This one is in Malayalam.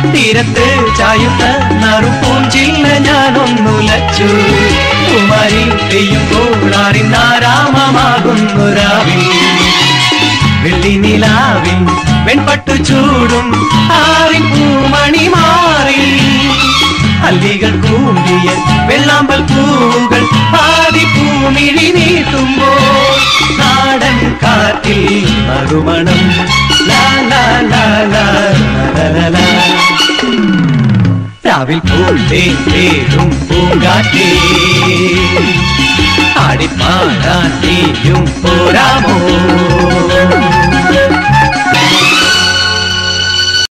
തീരത്ത് ചായുന്ന നറുപൂഞ്ചില്ല ഞാനൊന്നുലച്ചു കുമാരി പെയ്യുമ്പോൾ അറിഞ്ഞാരാമമാകുന്നു രാവിൽ വെള്ളി നിലാവിൻ വെൺപട്ടു ചൂടും ആറിൻ പൂമണി മാറി അല്ലികൾ കൂമ്പിയ വെള്ളാമ്പൽ പൂവുകൾ പാതി പൂമിഴി നീട്ടുമ്പോൾ നാടൻ കാറ്റിൽ മറുമണം ലാ ലാ ലാ ലാ ലാ ലാ ലാ. രാവിൽ പൂണ്ടേ തേടും പൂങ്കാറ്റേ ആടിപ്പാടാൻ നീയും പോരാമോ